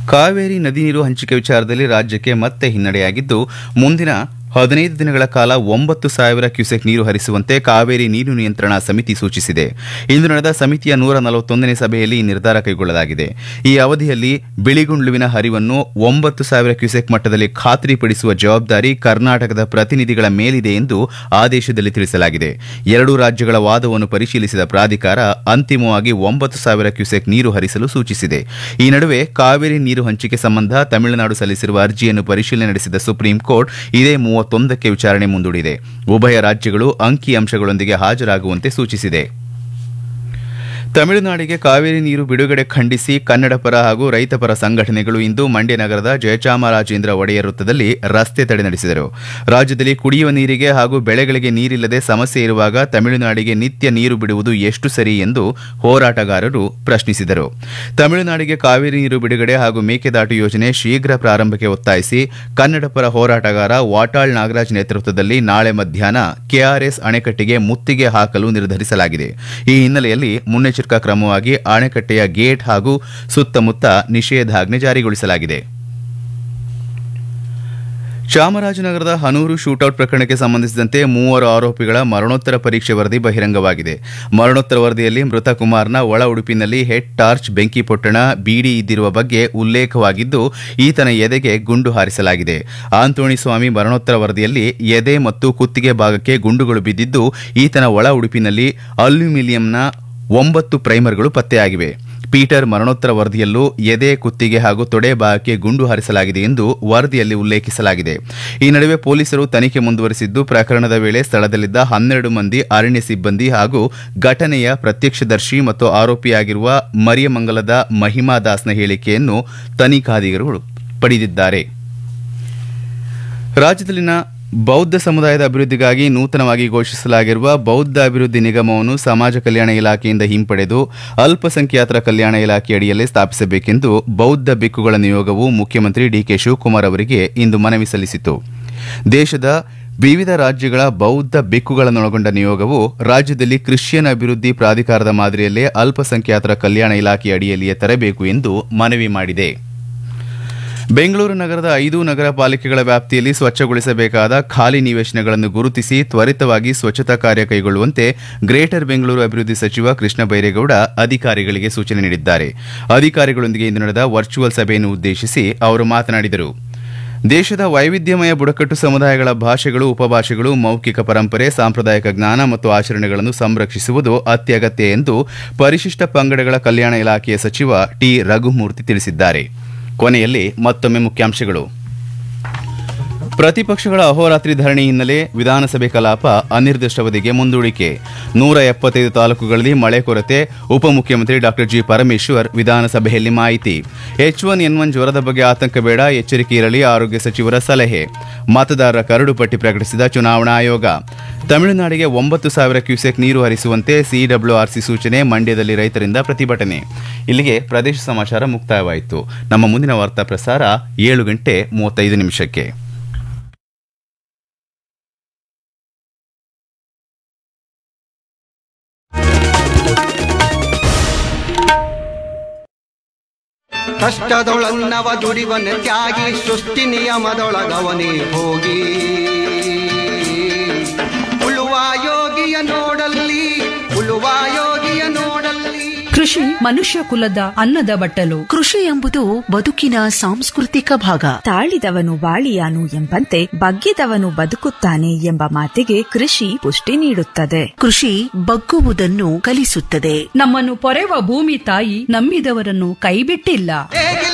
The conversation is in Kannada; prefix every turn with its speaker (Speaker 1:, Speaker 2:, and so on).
Speaker 1: ಕಾವೇರಿ ನದಿ ನೀರು ಹಂಚಿಕೆ ವಿಚಾರದಲ್ಲಿ ರಾಜ್ಯಕ್ಕೆ ಮತ್ತೆ ಹಿನ್ನಡೆಯಾಗಿದ್ದು ಮುಂದಿನ ಹದಿನೈದು ದಿನಗಳ ಕಾಲ ಒಂಬತ್ತು ಸಾವಿರ ಕ್ಯೂಸೆಕ್ ನೀರು ಹರಿಸುವಂತೆ ಕಾವೇರಿ ನೀರು ನಿಯಂತ್ರಣ ಸಮಿತಿ ಸೂಚಿಸಿದೆ ಇಂದು ನಡೆದ ಸಮಿತಿಯ ನೂರ ನಲವತ್ತೊಂದನೇ ಸಭೆಯಲ್ಲಿ ಈ ನಿರ್ಧಾರ ಕೈಗೊಳ್ಳಲಾಗಿದೆ ಈ ಅವಧಿಯಲ್ಲಿ ಬಿಳಿಗುಂಡ್ಲುವಿನ ಹರಿವನ್ನು ಒಂಬತ್ತು ಸಾವಿರ ಕ್ಯೂಸೆಕ್ ಮಟ್ಟದಲ್ಲಿ ಖಾತ್ರಿಪಡಿಸುವ ಜವಾಬ್ದಾರಿ ಕರ್ನಾಟಕದ ಪ್ರತಿನಿಧಿಗಳ ಮೇಲಿದೆ ಎಂದು ಆದೇಶದಲ್ಲಿ ತಿಳಿಸಲಾಗಿದೆ ಎರಡೂ ರಾಜ್ಯಗಳ ವಾದವನ್ನು ಪರಿಶೀಲಿಸಿದ ಪ್ರಾಧಿಕಾರ ಅಂತಿಮವಾಗಿ ಒಂಬತ್ತು ಸಾವಿರ ಕ್ಯೂಸೆಕ್ ನೀರು ಹರಿಸಲು ಸೂಚಿಸಿದೆ ಈ ನಡುವೆ ಕಾವೇರಿ ನೀರು ಹಂಚಿಕೆ ಸಂಬಂಧ ತಮಿಳುನಾಡು ಸಲ್ಲಿಸಿರುವ ಅರ್ಜಿಯನ್ನು ಪರಿಶೀಲನೆ ನಡೆಸಿದ ಸುಪ್ರೀಂ ಕೋರ್ಟ್ ಇದೇ ಮೂವತ್ತೊಂದಕ್ಕೆ ವಿಚಾರಣೆ ಮುಂದೂಡಿದೆ ಉಭಯ ರಾಜ್ಯಗಳು ಅಂಕಿ ಅಂಶಗಳೊಂದಿಗೆ ಹಾಜರಾಗುವಂತೆ ಸೂಚಿಸಿದೆ ತಮಿಳುನಾಡಿಗೆ ಕಾವೇರಿ ನೀರು ಬಿಡುಗಡೆ ಖಂಡಿಸಿ ಕನ್ನಡ ಪರ ಹಾಗೂ ರೈತ ಪರ ಸಂಘಟನೆಗಳು ಇಂದು ಮಂಡ್ಯ ನಗರದ ಜಯಚಾಮರಾಜೇಂದ್ರ ಒಡೆಯರ್ ವೃತ್ತದಲ್ಲಿ ರಸ್ತೆ ತಡೆ ನಡೆಸಿದರು ರಾಜ್ಯದಲ್ಲಿ ಕುಡಿಯುವ ನೀರಿಗೆ ಹಾಗೂ ಬೆಳೆಗಳಿಗೆ ನೀರಿಲ್ಲದೆ ಸಮಸ್ಯೆ ಇರುವಾಗ ತಮಿಳುನಾಡಿಗೆ ನಿತ್ಯ ನೀರು ಬಿಡುವುದು ಎಷ್ಟು ಸರಿ ಎಂದು ಹೋರಾಟಗಾರರು ಪ್ರಶ್ನಿಸಿದರು ತಮಿಳುನಾಡಿಗೆ ಕಾವೇರಿ ನೀರು ಬಿಡುಗಡೆ ಹಾಗೂ ಮೇಕೆದಾಟು ಯೋಜನೆ ಶೀಘ್ರ ಪ್ರಾರಂಭಕ್ಕೆ ಒತ್ತಾಯಿಸಿ ಕನ್ನಡ ಪರ ಹೋರಾಟಗಾರ ವಾಟಾಳ್ ನಾಗರಾಜ್ ನೇತೃತ್ವದಲ್ಲಿ ನಾಳೆ ಮಧ್ಯಾಹ್ನ ಕೆಆರ್ಎಸ್ ಅಣೆಕಟ್ಟಿಗೆ ಮುತ್ತಿಗೆ ಹಾಕಲು ನಿರ್ಧರಿಸಲಾಗಿದೆ ಈ ಹಿನ್ನೆಲೆಯಲ್ಲಿ ಮುನ್ನೆಚ್ಚರಿಕಾ ಕ್ರಮವಾಗಿ ಅಣೆಕಟ್ಟೆಯ ಗೇಟ್ ಹಾಗೂ ಸುತ್ತಮುತ್ತ ನಿಷೇಧಾಜ್ಞೆ ಜಾರಿಗೊಳಿಸಲಾಗಿದೆ ಚಾಮರಾಜನಗರದ ಹನೂರು ಶೂಟೌಟ್ ಪ್ರಕರಣಕ್ಕೆ ಸಂಬಂಧಿಸಿದಂತೆ ಮೂವರು ಆರೋಪಿಗಳ ಮರಣೋತ್ತರ ಪರೀಕ್ಷೆ ವರದಿ ಬಹಿರಂಗವಾಗಿದೆ ಮರಣೋತ್ತರ ವರದಿಯಲ್ಲಿ ಮೃತ ಕುಮಾರ್ನ ಒಳ ಉಡುಪಿನಲ್ಲಿ ಹೆಡ್ ಟಾರ್ಚ್ ಬೆಂಕಿ ಪೊಟ್ಟಣ ಬೀಡಿ ಇದ್ದಿರುವ ಬಗ್ಗೆ ಉಲ್ಲೇಖವಾಗಿದ್ದು ಈತನ ಎದೆಗೆ ಗುಂಡು ಹಾರಿಸಲಾಗಿದೆ ಆಂತೋಣಿ ಸ್ವಾಮಿ ಮರಣೋತ್ತರ ವರದಿಯಲ್ಲಿ ಎದೆ ಮತ್ತು ಕುತ್ತಿಗೆ ಭಾಗಕ್ಕೆ ಗುಂಡುಗಳು ಬಿದ್ದಿದ್ದು ಈತನ ಒಳ ಉಡುಪಿನಲ್ಲಿ ಅಲ್ಯೂಮಿನಿಯಂನ ಒಂಬತ್ತು ಪ್ರೈಮರ್ಗಳು ಪತ್ತೆಯಾಗಿವೆ ಪೀಟರ್ ಮರಣೋತ್ತರ ವರದಿಯಲ್ಲೂ ಎದೆ ಕುತ್ತಿಗೆ ಹಾಗೂ ತೊಡೆ ಭಾಗಕ್ಕೆ ಗುಂಡು ಹಾರಿಸಲಾಗಿದೆ ಎಂದು ವರದಿಯಲ್ಲಿ ಉಲ್ಲೇಖಿಸಲಾಗಿದೆ ಈ ನಡುವೆ ಪೊಲೀಸರು ತನಿಖೆ ಮುಂದುವರೆಸಿದ್ದು ಪ್ರಕರಣದ ವೇಳೆ ಸ್ಥಳದಲ್ಲಿದ್ದ ಹನ್ನೆರಡು ಮಂದಿ ಅರಣ್ಯ ಸಿಬ್ಬಂದಿ ಹಾಗೂ ಘಟನೆಯ ಪ್ರತ್ಯಕ್ಷದರ್ಶಿ ಮತ್ತು ಆರೋಪಿಯಾಗಿರುವ ಮರಿಯಮಂಗಲದ ಮಹಿಮಾ ದಾಸ್ನ ಹೇಳಿಕೆಯನ್ನು ತನಿಖಾಧಿಕಾರಿಗಳು ಪಡೆದಿದ್ದಾರೆ ರಾಜ್ಯದಲ್ಲಿನ ಬೌದ್ಧ ಸಮುದಾಯದ ಅಭಿವೃದ್ಧಿಗಾಗಿ ನೂತನವಾಗಿ ಘೋಷಿಸಲಾಗಿರುವ ಬೌದ್ಧ ಅಭಿವೃದ್ಧಿ ನಿಗಮವನ್ನು ಸಮಾಜ ಕಲ್ಯಾಣ ಇಲಾಖೆಯಿಂದ ಹಿಂಪಡೆದು ಅಲ್ಪಸಂಖ್ಯಾತರ ಕಲ್ಯಾಣ ಇಲಾಖೆ ಅಡಿಯಲ್ಲಿ ಸ್ಥಾಪಿಸಬೇಕೆಂದು ಬೌದ್ಧ ಬಿಕ್ಕುಗಳ ನಿಯೋಗವು ಮುಖ್ಯಮಂತ್ರಿ ಡಿಕೆ ಶಿವಕುಮಾರ್ ಅವರಿಗೆ ಇಂದು ಮನವಿ ಸಲ್ಲಿಸಿತು ದೇಶದ ವಿವಿಧ ರಾಜ್ಯಗಳ ಬೌದ್ಧ ಬಿಕ್ಕುಗಳನ್ನೊಳಗೊಂಡ ನಿಯೋಗವು ರಾಜ್ಯದಲ್ಲಿ ಕ್ರಿಶ್ಚಿಯನ್ ಅಭಿವೃದ್ಧಿ ಪ್ರಾಧಿಕಾರದ ಮಾದರಿಯಲ್ಲೇ ಅಲ್ಪಸಂಖ್ಯಾತರ ಕಲ್ಯಾಣ ಇಲಾಖೆ ಅಡಿಯಲ್ಲಿಯೇ ತರಬೇಕು ಎಂದು ಮನವಿ ಮಾಡಿದೆ ಬೆಂಗಳೂರು ನಗರದ ಐದು ನಗರ ಪಾಲಿಕೆಗಳ ವ್ಯಾಪ್ತಿಯಲ್ಲಿ ಸ್ವಚ್ಛಗೊಳಿಸಬೇಕಾದ ಖಾಲಿ ನಿವೇಶನಗಳನ್ನು ಗುರುತಿಸಿ ತ್ವರಿತವಾಗಿ ಸ್ವಚ್ಛತಾ ಕಾರ್ಯ ಕೈಗೊಳ್ಳುವಂತೆ ಗ್ರೇಟರ್ ಬೆಂಗಳೂರು ಅಭಿವೃದ್ಧಿ ಸಚಿವ ಕೃಷ್ಣ ಬೈರೇಗೌಡ ಅಧಿಕಾರಿಗಳಿಗೆ ಸೂಚನೆ ನೀಡಿದ್ದಾರೆ ಅಧಿಕಾರಿಗಳೊಂದಿಗೆ ಇಂದು ನಡೆದ ವರ್ಚುವಲ್ ಸಭೆಯನ್ನು ಉದ್ದೇಶಿಸಿ ಅವರು ಮಾತನಾಡಿದರು ದೇಶದ ವೈವಿಧ್ಯಮಯ ಬುಡಕಟ್ಟು ಸಮುದಾಯಗಳ ಭಾಷೆಗಳು ಉಪಭಾಷೆಗಳು ಮೌಖಿಕ ಪರಂಪರೆ ಸಾಂಪ್ರದಾಯಿಕ ಜ್ಞಾನ ಮತ್ತು ಆಚರಣೆಗಳನ್ನು ಸಂರಕ್ಷಿಸುವುದು ಅತ್ಯಗತ್ಯ ಎಂದು ಪರಿಶಿಷ್ಟ ಪಂಗಡಗಳ ಕಲ್ಯಾಣ ಇಲಾಖೆಯ ಸಚಿವ ಟಿ ರಘುಮೂರ್ತಿ ತಿಳಿಸಿದ್ದಾರೆ ಕೊನೆಯಲ್ಲಿ ಮತ್ತೊಮ್ಮೆ ಮುಖ್ಯಾಂಶಗಳು ಪ್ರತಿಪಕ್ಷಗಳ ಅಹೋರಾತ್ರಿ ಧರಣಿ ಹಿನ್ನೆಲೆ ವಿಧಾನಸಭೆ ಕಲಾಪ ಅನಿರ್ದಿಷ್ಟಾವಧಿಗೆ ಮುಂದೂಡಿಕೆ ನೂರ ಎಪ್ಪತ್ತೈದು ತಾಲೂಕುಗಳಲ್ಲಿ ಮಳೆ ಕೊರತೆ ಉಪಮುಖ್ಯಮಂತ್ರಿ ಡಾ ಜಿ ಪರಮೇಶ್ವರ್ ವಿಧಾನಸಭೆಯಲ್ಲಿ ಮಾಹಿತಿ ಎಚ್ ಒನ್ ಎನ್ ಒನ್ ಜ್ವರದ ಬಗ್ಗೆ ಆತಂಕ ಬೇಡ ಎಚ್ಚರಿಕೆ ಇರಲಿ ಆರೋಗ್ಯ ಸಚಿವರ ಸಲಹೆ ಮತದಾರರ ಕರಡು ಪಟ್ಟಿ ಪ್ರಕಟಿಸಿದ ಚುನಾವಣಾ ಆಯೋಗ ತಮಿಳುನಾಡಿಗೆ ಒಂಬತ್ತು ಸಾವಿರ ಕ್ಯೂಸೆಕ್ ನೀರು ಹರಿಸುವಂತೆ ಸಿಡಬ್ಲ್ಯೂಆರ್ಸಿ ಸೂಚನೆ ಮಂಡ್ಯದಲ್ಲಿ ರೈತರಿಂದ ಪ್ರತಿಭಟನೆ ಇಲ್ಲಿಗೆ ಪ್ರದೇಶ ಸಮಾಚಾರ ಮುಕ್ತಾಯವಾಯಿತು ನಮ್ಮ ಮುಂದಿನ ವಾರ್ತಾ ಪ್ರಸಾರ ಏಳು ಗಂಟೆ ಮೂವತ್ತೈದು ನಿಮಿಷಕ್ಕೆ
Speaker 2: ಕಷ್ಟದೊಳನ್ನವ ದುಡಿವನ ತ್ಯಾಗಿ ಸೃಷ್ಟಿ ನಿಯಮದೊಳಗವನೇ ಹೋಗಿ ಉಳುವ ಯೋಗಿಯ ನೋಡಲ್ಲಿ ಉಳುವ ಯೋಗಿಯ ನೋಡಲ್ಲಿ
Speaker 3: ಕೃಷಿ ಮನುಷ್ಯ ಕುಲದ ಅನ್ನದ ಬಟ್ಟಲು
Speaker 4: ಕೃಷಿ ಎಂಬುದು ಬದುಕಿನ ಸಾಂಸ್ಕೃತಿಕ ಭಾಗ
Speaker 5: ತಾಳಿದವನು ಬಾಳಿಯಾನು ಎಂಬಂತೆ ಬಗ್ಗಿದವನು ಬದುಕುತ್ತಾನೆ ಎಂಬ ಮಾತಿಗೆ ಕೃಷಿ ಪುಷ್ಟಿ ನೀಡುತ್ತದೆ
Speaker 4: ಕೃಷಿ ಬಗ್ಗುವುದನ್ನು ಕಲಿಸುತ್ತದೆ
Speaker 3: ನಮ್ಮನ್ನು ಪೊರೆವ ಭೂಮಿ ತಾಯಿ ನಂಬಿದವರನ್ನು ಕೈಬಿಟ್ಟಿಲ್ಲ
Speaker 2: ಹೇಗಿಲ್ಲ